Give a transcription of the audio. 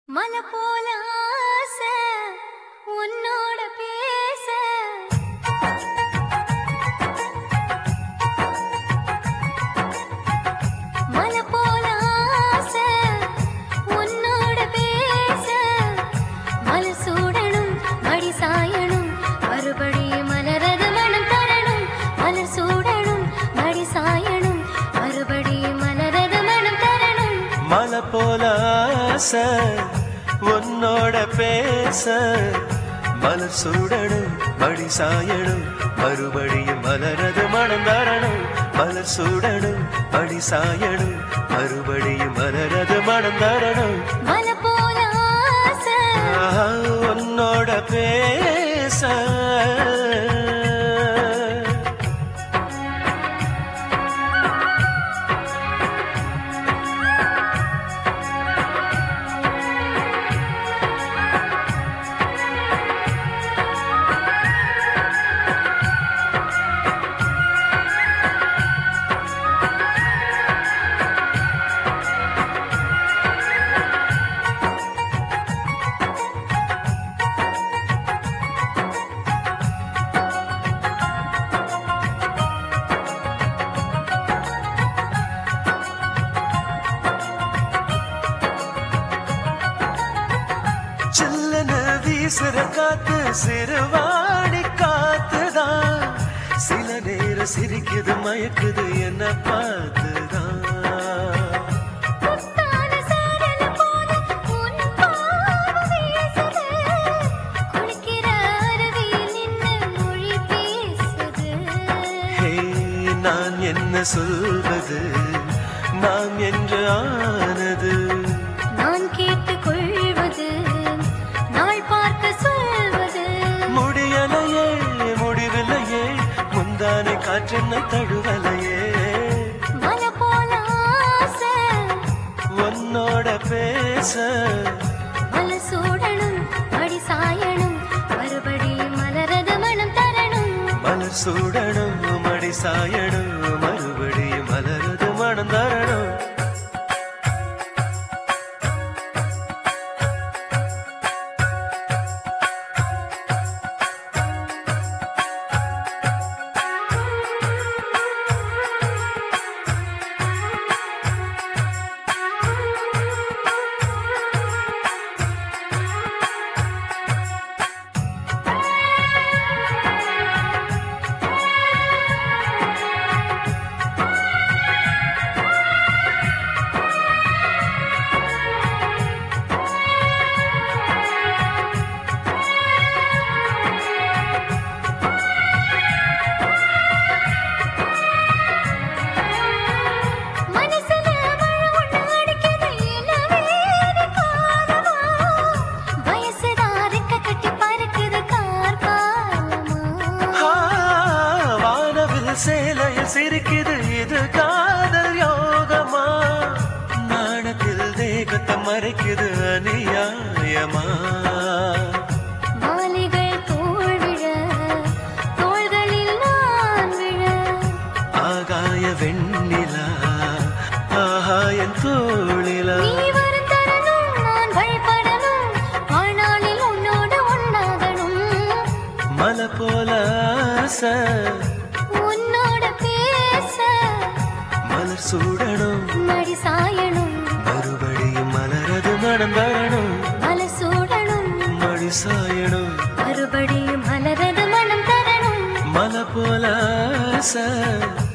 மலை போல ஆசை உன்னோட பேச மலை போல ஆசை உன்னோட பேச மலை சூடணும் மடி சாயணும் மறுபடியும் மலரது மனம் தரணும் மலர் சூடணும் மடி சாயணும் மறுபடியும் மலரது மனம் தரணும் மலை போல ஆசை உன்னோட பேச மலர் சூடணும் மடி சாயணும் மறுபடியும் மலரது மனம் தரணும் மலர் சூடணும் மடி சாயணும் மறுபடியும் மலரது மனம் தரணும் மலை போல ஆசை ஆஹா, உன்னோட பேச சில்லன வீசுற காத்து சிறுவாடி காத்துதான் சில நேரம் சிரிக்குது மயக்குது என்ன பார்த்துதான் முத்தான சாரல் போல உன் பாவம் வீசுது. குளிக்கிற அருவியில் நின்னு மொழி பேசுது. ஹே, நான் என்ன சொல்வது நாம் என்று ஆனது நான் கேட்டுக் கொள்வது, நாள் பார்க்க சொல்வது. முடியலையே முடிவில்லையே முந்தானை காற்றென்ன தழுவலையே மலை போல ஆசை, உன்னோட பேச மலை சூடணும், மடி சாயணும், மறுபடியும் மலரது மனம் தரணும் மலர் சூடணும் மடி சாயணும் மறுபடியும் மலரது மனம் தரணும் மனசுல மழை ஒண்ணு அடிக்குது, இளவேறு காலமா. வயசுதான் ரெக்க கட்டி பறக்குது கார் காலமா. ஆ, வானவில் சேலையில் சிரிக்குது இது காதல் யோகமா நாணத்தில் தேகத்தை மறைக்குது அநியாயமா மாலைகள் தோள் விழ, தோள்களில் நான் விழ. ஆகாய வெண்ணிலா ஆகாயன் தோளிலா நீ வரும் தருணம் நான் வழிபடணும். வாழ்நாளில் உன்னோடு ஒண்ணாகணும். மலை போல ஆசை உன்னோட பேச மலர் சூடணும் மடி சாயணும் மறுபடியும் மலரது மனம் தரணும் மலை சூடணும் மடி சாயணும் மறுபடியும் மலரது மனம் தரணும் மலை போல ஆசை